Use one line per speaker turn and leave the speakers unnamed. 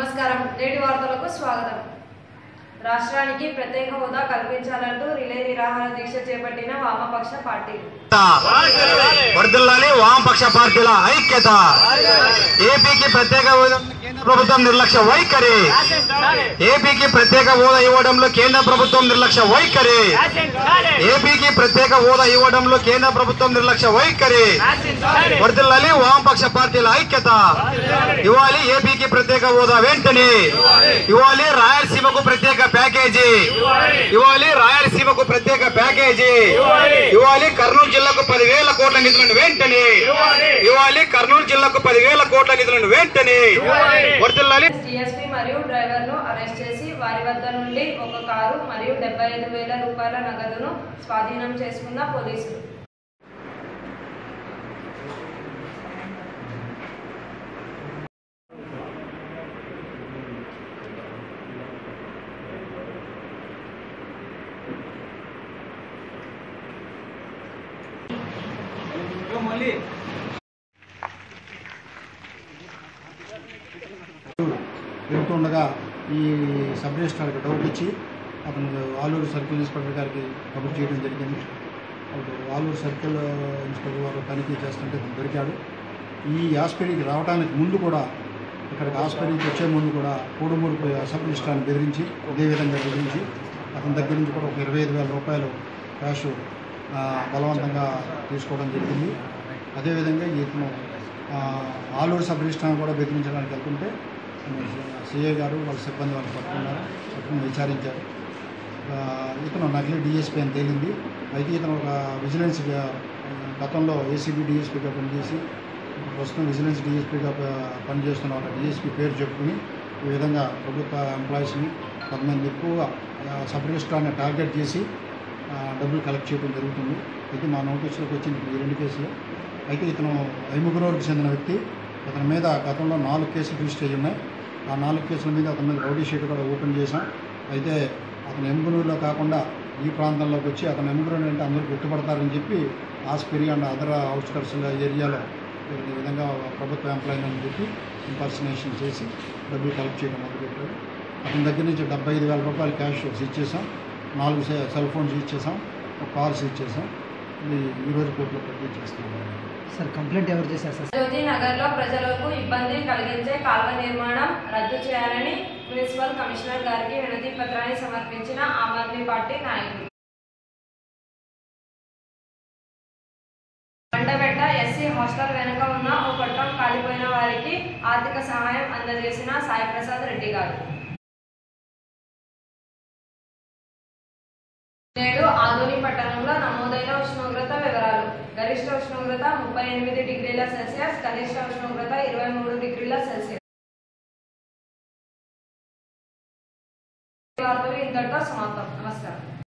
నమస్కారం నేటి వార్తలకు స్వాగతం రాష్ట్రానికి ప్రత్యేక హోదా కల్పించాలంటూ రిలే నిరాహార దీక్ష చేపట్టిన వామపక్ష పార్టీలు
వర్ధిల్లాలి వామపక్ష పార్టీల ఐక్యత ఏపీకి ప్రత్యేక హోదా కేంద్ర ప్రభుత్వం నిర్లక్ష్య వైఖరి ఏపీకి ప్రత్యేక హోదా ఇవ్వడంలో కేంద్ర ప్రభుత్వం నిర్లక్ష్య వైఖరి ఏపీకి ప్రత్యేక హోదా ఇవ్వడంలో కేంద్ర ప్రభుత్వం నిర్లక్ష్య వైఖరి వర్ధిల్లాలి వామపక్ష పార్టీల ఐక్యత ఇవ్వాలి ఏపీకి ప్రత్యేక హోదా వెంటనే ఇవ్వాలి రాయలసీమకు ప్రత్యేక ప్యాకేజీ ఇవ్వాలి రాయలసీమకు ప్రత్యేక ప్యాకేజీ ఇవ్వాలి కర్నూలు జిల్లాకు పదివేల కోట్ల నిధులను వెంటనే ఇవ్వాలి కర్నూలు జిల్లాకు పదివేల కోట్ల నిధులను వెంటనే వర్తిల్లాలి
డిఎస్పీ మరియు డ్రైవర్ను అరెస్ట్ చేసి వారి వద్ద నుండి ఒక కారు మరియు డెబ్బై ఐదు వేల రూపాయల నగదును స్వాధీనం చేసుకున్న పోలీసులు
వెళ్తుండగా ఈ సబ్ రిజిస్ట్రార్కి డౌట్ ఇచ్చి అతను ఆలూరు సర్కిల్ ఇన్స్పెక్టర్ గారికి కబుర్ చేయడం జరిగింది అప్పుడు ఆలూరు సర్కిల్ ఇన్స్పెక్టర్ వారు తనిఖీ చేస్తుంటే అతను దొరికాడు ఈ హాస్పిటల్కి రావడానికి ముందు కూడా ఇక్కడికి హాస్పిటల్కి వచ్చే ముందు కూడా కోడుమూరు సబ్ రిజిస్ట్రార్ని బెదిరించి ఇదే విధంగా బెదిరించి అతని దగ్గర నుంచి కూడా ఒక ఇరవై ఐదు వేల రూపాయలు క్యాష్ ఆ, బలవంతంగా తీసుకోవడం జరిగింది అదేవిధంగా ఇతను ఆ, ఆలూరు సబ్ రిజిస్ట్రార్ కూడా బెదిరించడానికి వెళ్తుంటే సిఐ గారు వాళ్ళ సిబ్బంది వాళ్ళు పట్టుకున్నారు పట్టుకుని విచారించారు ఆ, ఇతను నకిలీ డిఎస్పీ అని తేలింది అయితే ఇతను ఒక విజిలెన్స్ గా, ఆ, గతంలో ఏసీబీ డిఎస్పీగా పనిచేసి ప్రస్తుతం విజిలెన్స్ డిఎస్పీగా పనిచేస్తున్న ఒక డిఎస్పీ పేరు చెప్పుకుని ఈ విధంగా ప్రభుత్వ ఎంప్లాయీస్ని కొంతమంది ఎక్కువగా ఆ, సబ్ రిజిస్ట్రార్ని టార్గెట్ చేసి ఆ, డబ్బులు కలెక్ట్ చేయడం జరుగుతుంది ఇది మా నోటీసులోకి వచ్చింది ఈ రెండు కేసులు అయితే ఇతను ఐముగునూరుకు చెందిన వ్యక్తి ఇతని మీద గతంలో నాలుగు కేసులు రిజిస్టర్ అయ్యి ఉన్నాయి ఆ నాలుగు కేసుల మీద అతని మీద రౌడీ షీట్ కూడా ఓపెన్ చేశాం అయితే అతను ఎముగునూరులో కాకుండా ఈ ప్రాంతంలోకి వచ్చి అతను ఎముగునూరు అంటే అందరూ గుర్తుపడతారని చెప్పి ఆస్పిరి అండ్ అదర్ అవుట్స్కట్స్ ఏరియాలో ఈ విధంగా ప్రభుత్వ ఎంప్లాయీ అని చెప్పి ఇంపర్సనేషన్ చేసి డబ్బులు కలెక్ట్ చేయడం మొదలుపెట్టారు అతని దగ్గర నుంచి డెబ్బై ఐదు వేల రూపాయలు క్యాష్ సీజ్ చేసాం నాలుగు సె- సెల్ ఫోన్స్ సీజ్ చేసాం ఒక కార్ సీజ్ చేసాం ఇది ఈరోజు కోర్టులో ప్రొడ్యూస్ చేస్తాం
సార్ కంప్లైంట్ ఎవరు చేశారు సార్
జ్యోతి నగర్ లో ప్రజలకు ఇబ్బంది కలిగించే కాల్వ నిర్మాణం రద్దు చేయాలని మున్సిపల్ కమిషనర్ గారికి వినతి పత్రాన్ని సమర్పించిన ఆమ్ ఆద్మీ పార్టీ నాయకులు బండబెట్ట ఎస్సీ హాస్టల్ వెనుక ఉన్న ఓ కొట్టం కాలిపోయిన వారికి ఆర్థిక సహాయం అందజేసిన సాయి ప్రసాద్ రెడ్డి గారు నేడు ఆదోని పట్టణంలో నమోదైన ఉష్ణోగ్రత వివరాలు గరిష్ట ఉష్ణోగ్రత ముప్పై ఎనిమిది డిగ్రీల సెల్సియస్ కనిష్ట ఉష్ణోగ్రత ఇరవై మూడు డిగ్రీల సెల్సియస్ ఈ వార్తలు ఇంతటితో సమాప్తం నమస్కారం